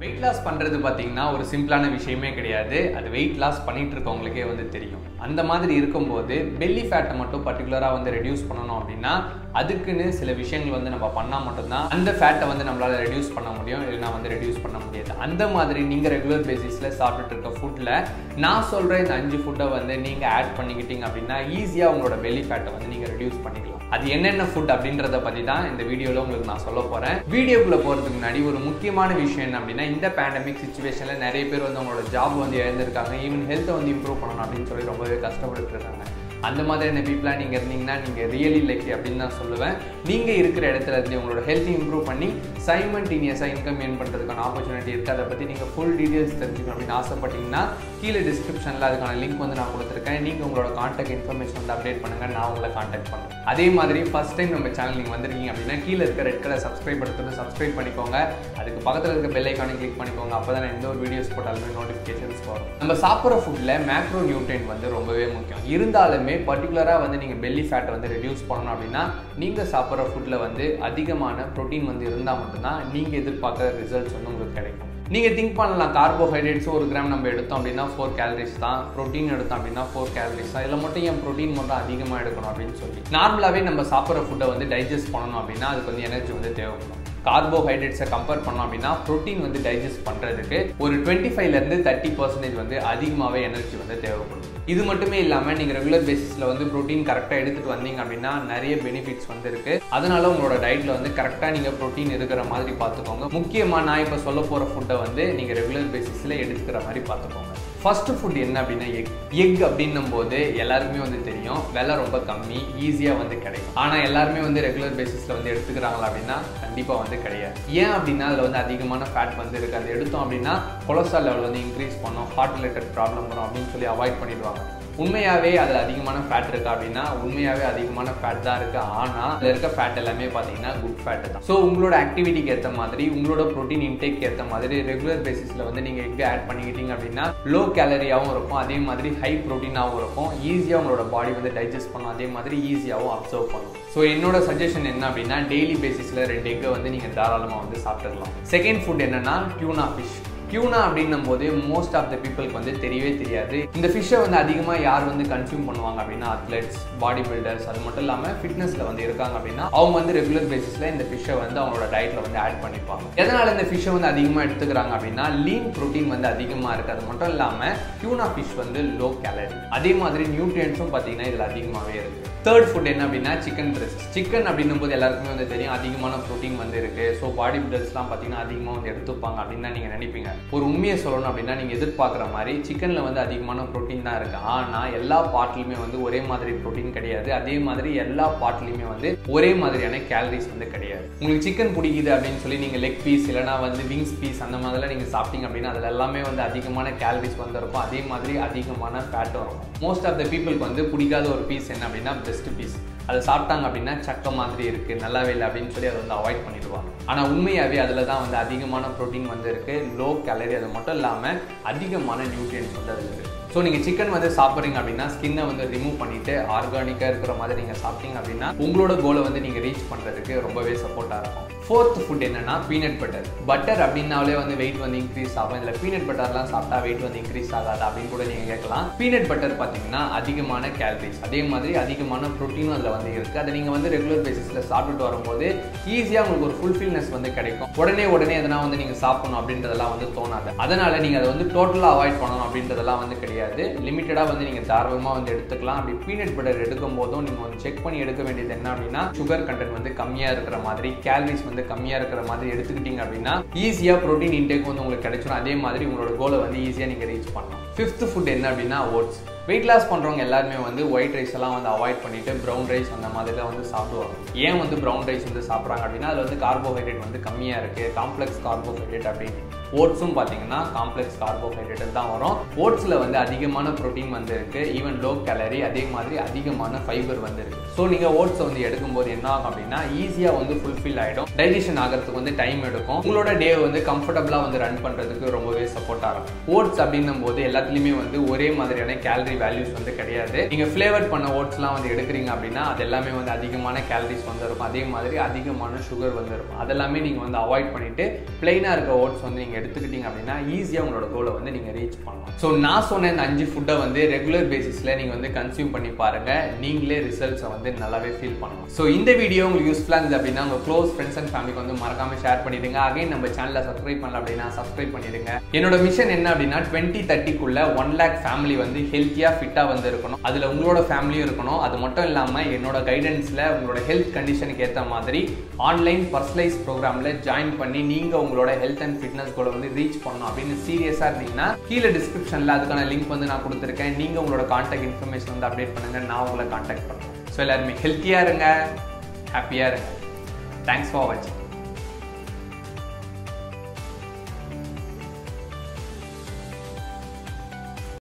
weight loss பண்ணுறது பார்த்தீங்கன்னா ஒரு சிம்பிளான விஷயமே கிடையாது அது வெயிட் லாஸ் பண்ணிட்டு இருக்கவங்களுக்கே வந்து தெரியும் அந்த மாதிரி இருக்கும்போது பெல்லி ஃபேட்டை மட்டும் பர்டிகுலராக வந்து ரெடியூஸ் பண்ணணும் அப்படின்னா அதுக்குன்னு சில விஷயங்கள் வந்து நம்ம பண்ணால் மட்டும்தான் அந்த ஃபேட்டை வந்து நம்மளால் ரெடியூஸ் பண்ண முடியும் இல்லைனா வந்து ரெடியூஸ் பண்ண முடியாது அந்த மாதிரி நீங்கள் ரெகுலர் பேசிஸில் சாப்பிட்டுட்டு இருக்க ஃபுட்டில் நான் சொல்கிற இந்த அஞ்சு ஃபுட்டை வந்து நீங்கள் ஆட் பண்ணிக்கிட்டீங்க அப்படின்னா ஈஸியாக உங்களோட பெல்லி ஃபேட்டை வந்து நீங்கள் ரெடியூஸ் பண்ணிக்கலாம் அது என்னென்ன ஃபுட் அப்படின்றத பற்றி தான் இந்த வீடியோவில் உங்களுக்கு நான் சொல்ல போகிறேன் வீடியோக்குள்ளே போகிறதுக்கு முன்னாடி ஒரு முக்கியமான விஷயம் என்ன அப்படின்னா இந்த பேண்டமிக் சுச்சுவேஷனில் நிறைய பேர் வந்து அவங்களோட ஜாப் வந்து இழந்திருக்காங்க ஈவன் ஹெல்த்தை வந்து இம்ப்ரூவ் பண்ணணும் அப்படின்னு சொல்லி ரொம்பவே கஷ்டப்பட்டு இருக்காங்க அந்த மாதிரியான பீப்புளாக நீங்கள் இருந்தீங்கன்னா நீங்கள் ரியலி லக்கி அப்படின்னு தான் சொல்லுவேன் நீங்கள் இருக்கிற இடத்துல இருந்து உங்களோட ஹெல்த் இம்ப்ரூவ் பண்ணி சைமன்டீனியஸாக இன்கம் ஏர்ன் பண்ணுறதுக்கான ஆப்பர்ச்சுனிட்டி இருக்குது அதை பற்றி நீங்கள் ஃபுல் டீட்டெயில்ஸ் தெரிஞ்சுக்கணும் அப்படின்னு ஆசைப்பட்டீங்கன்னா கீழே டிஸ்கிரிப்ஷனில் அதுக்கான லிங்க் வந்து நான் கொடுத்துருக்கேன் நீங்கள் உங்களோட கான்டாக்ட் இன்ஃபர்மேஷன் வந்து அப்டேட் பண்ணுங்கள் நான் உங்களை கான்டாக்ட் பண்ணுறேன் அதே மாதிரி ஃபஸ்ட் டைம் நம்ம சேனல் நீங்கள் வந்திருக்கீங்க அப்படின்னா கீழே இருக்க ரெட் கலர் சப்ஸ்கிரைப் படுத்துட்டு சப்ஸ்கிரைப் பண்ணிக்கோங்க அதுக்கு பக்கத்தில் இருக்க பெல் ஐக்கானை கிளிக் பண்ணிக்கோங்க அப்போ தான் எந்த ஒரு வீடியோஸ் போட்டாலுமே நோட்டிஃபிகேஷன்ஸ் வரும் நம்ம சாப்பிட்ற ஃபுட்டில் மேக்ரோ நியூட்ரியன்ட் வந்து ரொம்பவே முக்கியம் இருந்தாலுமே பர்டிகுலராக வந்து நீங்கள் பெல்லி ஃபேட்டை வந்து ரெடியூஸ் பண்ணணும் அப்படின்னா நீங்கள் சாப்பிட்ற ஃபுட்டில் வந்து அதிகமான ப்ரோட்டீன் வந்து இருந்தால் மட்டும்தான் நீங்கள் எதிர்பார்க்குற ரிசல்ட்ஸ் வந்து உங்களுக்கு கிடைக்கும் நீங்கள் திங்க் பண்ணலாம் கார்போஹைட்ரேட்ஸ் ஒரு கிராம் நம்ம எடுத்தோம் அப்படின்னா ஃபோர் கேலரிஸ் தான் ப்ரோட்டீன் எடுத்தோம் அப்படின்னா ஃபோர் கேலரிஸ் தான் இதில் மட்டும் ஏன் ப்ரோட்டீன் மட்டும் அதிகமாக எடுக்கணும் அப்படின்னு சொல்லி நார்மலாகவே நம்ம சாப்பிட்ற ஃபுட்டை வந்து டைஜஸ்ட் பண்ணணும் அப்படின்னா அதுக்கு வந்து எனர்ஜி வந்து தேவைப்படும் கார்போஹைட்ரேட்ஸை கம்பேர் பண்ணோம் அப்படின்னா ப்ரோட்டீன் வந்து டைஜஸ்ட் பண்ணுறதுக்கு ஒரு டுவெண்ட்டி ஃபைவ்லேருந்து தேர்ட்டி பர்சன்டேஜ் வந்து அதிகமாகவே எனர்ஜி வந்து தேவைப்படும் இது மட்டுமே இல்லாமல் நீங்கள் ரெகுலர் பேசிஸில் வந்து ப்ரோட்டீன் கரெக்டாக எடுத்துகிட்டு வந்தீங்க அப்படின்னா நிறைய பெனிஃபிட்ஸ் வந்து இருக்குது அதனால உங்களோட டயட்டில் வந்து கரெக்டாக நீங்கள் ப்ரோட்டீன் இருக்கிற மாதிரி பார்த்துக்கோங்க முக்கியமாக நான் இப்போ சொல்ல போகிற ஃபுட்டை வந்து நீங்கள் ரெகுலர் பேசிஸில் எடுத்துக்கிற மாதிரி பார்த்துக்கோங்க ஃபர்ஸ்ட் ஃபுட் என்ன அப்படின்னா எக் எக் அப்படின்னும் போது எல்லாருக்குமே வந்து தெரியும் விலை ரொம்ப கம்மி ஈஸியாக வந்து கிடைக்கும் ஆனால் எல்லாருமே வந்து ரெகுலர் பேசிஸில் வந்து எடுத்துக்கிறாங்களா அப்படின்னா கண்டிப்பாக வந்து கிடையாது ஏன் அப்படின்னா அதில் வந்து அதிகமான ஃபேட் வந்து இருக்குது அது எடுத்தோம் அப்படின்னா கொலஸ்ட்ரால் லெவல் வந்து இன்க்ரீஸ் பண்ணும் ஹார்ட் ரிலேட்டட் ப்ராப்ளம் வரும் அப்படின்னு சொல்லி அவாய்ட் பண்ணிடுவாங்க உண்மையாகவே அதில் அதிகமான ஃபேட் இருக்கா அப்படின்னா உண்மையாகவே அதிகமான ஃபேட் தான் இருக்குது ஆனால் அதில் இருக்க ஃபேட் எல்லாமே பார்த்தீங்கன்னா குட் ஃபேட் தான் ஸோ உங்களோட ஆக்டிவிட்டிக்கு ஏற்ற மாதிரி உங்களோட ப்ரோட்டீன் இன்டேக் ஏற்ற மாதிரி ரெகுலர் பேசிஸில் வந்து நீங்கள் எக் ஆட் பண்ணிக்கிட்டீங்க அப்படின்னா லோ கேலரியாகவும் இருக்கும் அதே மாதிரி ஹை ப்ரோட்டீனாகவும் இருக்கும் ஈஸியாக உங்களோட பாடி வந்து டைஜஸ்ட் பண்ணும் அதே மாதிரி ஈஸியாகவும் அப்சர்வ் பண்ணும் ஸோ என்னோட சஜஷன் என்ன அப்படின்னா டெய்லி பேசிஸில் ரெண்டு எக்கை வந்து நீங்கள் தாராளமாக வந்து சாப்பிட்டுக்கலாம் செகண்ட் ஃபுட் என்னன்னா டியூனா ஃபிஷ் டியூனா அப்படின்னும் போது மோஸ்ட் ஆஃப் த பீப்புளுக்கு வந்து தெரியவே தெரியாது இந்த ஃபிஷ்ஷை வந்து அதிகமாக யார் வந்து கன்சியூம் பண்ணுவாங்க அப்படின்னா அத்லெட்ஸ் பாடி பில்டர்ஸ் அது மட்டும் இல்லாமல் ஃபிட்னஸில் வந்து இருக்காங்க அப்படின்னா அவங்க வந்து ரெகுலர் பேசிஸில் இந்த ஃபிஷ்ஷை வந்து அவங்களோட டயட்டில் வந்து ஆட் பண்ணிப்பாங்க எதனால் இந்த ஃபிஷ்ஷை வந்து அதிகமாக எடுத்துக்கிறாங்க அப்படின்னா லீன் ப்ரோட்டீன் வந்து அதிகமாக இருக்குது அது மட்டும் இல்லாமல் டியூனா ஃபிஷ் வந்து லோ கேலரி அதே மாதிரி நியூட்ரியன்ஸும் பார்த்தீங்கன்னா இதில் அதிகமாகவே இருக்குது தேர்ட் ஃபுட் என்ன அப்படின்னா சிக்கன் பிரெஸ்ட் சிக்கன் அப்படின்னும் போது எல்லாருக்குமே வந்து தெரியும் அதிகமான ப்ரோட்டீன் வந்து இருக்குது ஸோ பாடி பில்டர்ஸ்லாம் பார்த்தீங்கன்னா அதிகமாக வந்து எடுத்துப்பாங்க அப்படின்னு தான் நீங்கள் நினைப்பீங்க ஒரு உண்மையை சொல்லணும் அப்படின்னா நீங்கள் எதிர்பார்க்குற மாதிரி சிக்கனில் வந்து அதிகமான ப்ரோட்டீன் தான் இருக்குது ஆனால் எல்லா பார்ட்லையுமே வந்து ஒரே மாதிரி ப்ரோட்டீன் கிடையாது அதே மாதிரி எல்லா பார்ட்லையுமே வந்து ஒரே மாதிரியான கேலரிஸ் வந்து கிடையாது உங்களுக்கு சிக்கன் பிடிக்குது அப்படின்னு சொல்லி நீங்கள் லெக் பீஸ் இல்லைனா வந்து விங்ஸ் பீஸ் அந்த மாதிரிலாம் நீங்கள் சாப்பிட்டீங்க அப்படின்னா அதில் எல்லாமே வந்து அதிகமான கேலரிஸ் வந்து இருக்கும் அதே மாதிரி அதிகமான ஃபேட்டும் இருக்கும் மோஸ்ட் ஆஃப் த பீப்புளுக்கு வந்து பிடிக்காத ஒரு பீஸ் என்ன அப்படின்னா பெஸ்ட் பீஸ் அதை சாப்பிட்டாங்க அப்படின்னா சக்க மாதிரி இருக்குது நல்லாவே இல்லை அப்படின்னு சொல்லி அதை வந்து அவாய்ட் பண்ணிடுவாங்க ஆனால் உண்மையாகவே அதில் தான் வந்து அதிகமான ப்ரோட்டீன் வந்து இருக்குது லோ கேலரி அது மட்டும் இல்லாமல் அதிகமான நியூட்ரியன்ஸ் வந்து அதில் இருக்குது ஸோ நீங்கள் சிக்கன் வந்து சாப்பிட்றீங்க அப்படின்னா ஸ்கின்னை வந்து ரிமூவ் பண்ணிவிட்டு ஆர்கானிக்காக இருக்கிற மாதிரி நீங்கள் சாப்பிட்டீங்க அப்படின்னா உங்களோட கோலை வந்து நீங்கள் ரீச் பண்ணுறதுக்கு ரொம்பவே சப்போர்ட்டாக இருக்கும் ஃபோர்த் ஃபுட் என்னன்னா பீனட் பட்டர் பட்டர் அப்படின்னாலே வந்து வெயிட் வந்து இன்க்ரீஸ் ஆகும் இதில் பீனட் பட்டர்லாம் சாப்பிட்டா வெயிட் வந்து இன்க்ரீஸ் ஆகாது அப்படின்னு கூட நீங்கள் கேட்கலாம் பீனட் பட்டர் பார்த்தீங்கன்னா அதிகமான கேலரிஸ் அதே மாதிரி அதிகமான ப்ரோட்டீனும் அதில் வந்து இருக்குது அதை நீங்கள் வந்து ரெகுலர் பேசிஸில் சாப்பிட்டுட்டு வரும்போது ஈஸியாக உங்களுக்கு ஒரு ஃபுல்ஃபில்னஸ் வந்து கிடைக்கும் உடனே உடனே எதனா வந்து நீங்கள் சாப்பிடணும் அப்படின்றதெல்லாம் வந்து தோணாது அதனால் நீங்கள் அதை வந்து டோட்டலாக அவாய்ட் பண்ணணும் அப்படின்றதெல்லாம் வந்து கிடையாது லிமிட்டடாக வந்து நீங்கள் தாராளமாக வந்து எடுத்துக்கலாம் அப்படி பீனட் பட்டர் எடுக்கும் போதும் நீங்கள் வந்து செக் பண்ணி எடுக்க வேண்டியது என்ன அப்படின்னா சுகர் கண்டென்ட் வந்து கம்மியாக இருக்கிற மாதிரி கேலரிஸ் வந்து கம்மியாக இருக்கிற மாதிரி எடுத்துக்கிட்டீங்க அப்படின்னா ஈஸியாக ப்ரோட்டீன் இன்டேக் வந்து உங்களுக்கு கிடைச்சிடும் அதே மாதிரி உங்களோட கோலை வந்து ஈஸியாக நீங்கள் ரீச் பண்ணலாம் ஃபிஃப்த் ஃபுட் என்ன அப்படின்னா ஓட்ஸ் வெயிட் லாஸ் பண்ணுறவங்க எல்லாருமே வந்து ஒயிட் ரைஸ் எல்லாம் வந்து அவாய்ட் பண்ணிட்டு ப்ரௌன் ரைஸ் அந்த மாதிரிலாம் வந்து சாப்பிடுவாங்க ஏன் வந்து ப்ரௌன் ரைஸ் வந்து சாப்பிட்றாங்க அப்படின்னா அதில் வந்து கார்போஹைட்ரேட் வந்து கம்மியாக இருக்குது காம்ப்ளெக்ஸ் கார்போஹைட்ரேட் அப்படின்னு ஓட்ஸும் பார்த்தீங்கன்னா காம்ப்ளெக்ஸ் கார்போஹைட்ரேட் தான் வரும் ஓட்ஸில் வந்து அதிகமான ப்ரோட்டீன் வந்து இருக்குது ஈவன் லோ கேலரி அதே மாதிரி அதிகமான ஃபைபர் வந்து இருக்குது ஸோ நீங்கள் ஓட்ஸை வந்து எடுக்கும்போது என்ன ஆகும் அப்படின்னா ஈஸியாக வந்து ஃபுல்ஃபில் ஆகிடும் டைஜஷன் ஆகிறதுக்கு வந்து டைம் எடுக்கும் உங்களோட டே வந்து கம்ஃபர்டபுளாக வந்து ரன் பண்ணுறதுக்கு ரொம்பவே சப்போர்ட்டாக இருக்கும் ஓட்ஸ் அப்படின்னும் போது எல்லாத்துலேயுமே வந்து ஒரே மாதிரியான கேலரி வேல்யூஸ் வந்து கிடையாது நீங்கள் ஃப்ளேவர் பண்ண ஓட்ஸ்லாம் வந்து எடுக்கிறீங்க அப்படின்னா அது எல்லாமே வந்து அதிகமான கேலரிஸ் வந்து இருக்கும் அதே மாதிரி அதிகமான சுகர் வந்து இருக்கும் அதெல்லாமே நீங்கள் வந்து அவாய்ட் பண்ணிட்டு பிளைனாக இருக்க ஓட்ஸ் வந்து நீங்கள் நீங்கள் எடுத்துக்கிட்டீங்க அப்படின்னா ஈஸியாக உங்களோட கோலை வந்து நீங்கள் ரீச் பண்ணலாம் ஸோ நான் சொன்ன இந்த அஞ்சு ஃபுட்டை வந்து ரெகுலர் பேசிஸில் நீங்கள் வந்து கன்சியூம் பண்ணி பாருங்கள் நீங்களே ரிசல்ட்ஸை வந்து நல்லாவே ஃபீல் பண்ணலாம் ஸோ இந்த வீடியோ உங்களுக்கு யூஸ்ஃபுல்லாக இருந்தது அப்படின்னா உங்கள் க்ளோஸ் ஃப்ரெண்ட்ஸ் அண்ட் ஃபேமிலிக்கு வந்து மறக்காம ஷேர் பண்ணிடுங்க அகைன் நம்ம சேனலை சப்ஸ்கிரைப் பண்ணல அப்படின்னா சப்ஸ்கிரைப் பண்ணிடுங்க என்னோட மிஷன் என்ன அப்படின்னா டுவெண்ட்டி தேர்ட்டிக்குள்ள ஒன் லேக் ஃபேமிலி வந்து ஹெல்த்தியாக ஃபிட்டாக வந்து இருக்கணும் அதில் உங்களோட ஃபேமிலியும் இருக்கணும் அது மட்டும் இல்லாமல் என்னோட கைடன்ஸில் உங்களோட ஹெல்த் கண்டிஷனுக்கு ஏற்ற மாதிரி ஆன்லைன் பர்சனலைஸ் ப்ரோக்ராமில் ஜாயின் பண்ணி நீங்கள் உங்களோட ஹெல்த் அண்ட் ஃபிட்னஸ் கோலை வந்து ரீச் பண்ணணும் அப்படின்னு சீரியஸாக இருந்தீங்கன்னா கீழே டிஸ்கிரிப்ஷனில் அதுக்கான லிங்க் வந்து நான் கொடுத்துருக்கேன் நீங்கள் உங்களோட கான்டாக்ட் இன்ஃபர்மேஷன் வந்து அப்டேட் பண்ணுங்கள் நான் உங்களை கான்டாக்ட் பண்ணுறேன் ஸோ எல்லாருமே ஹெல்த்தியாக இருங்க ஹாப்பியாக இருங்க தேங்க்ஸ் ஃபார் வாட்சிங்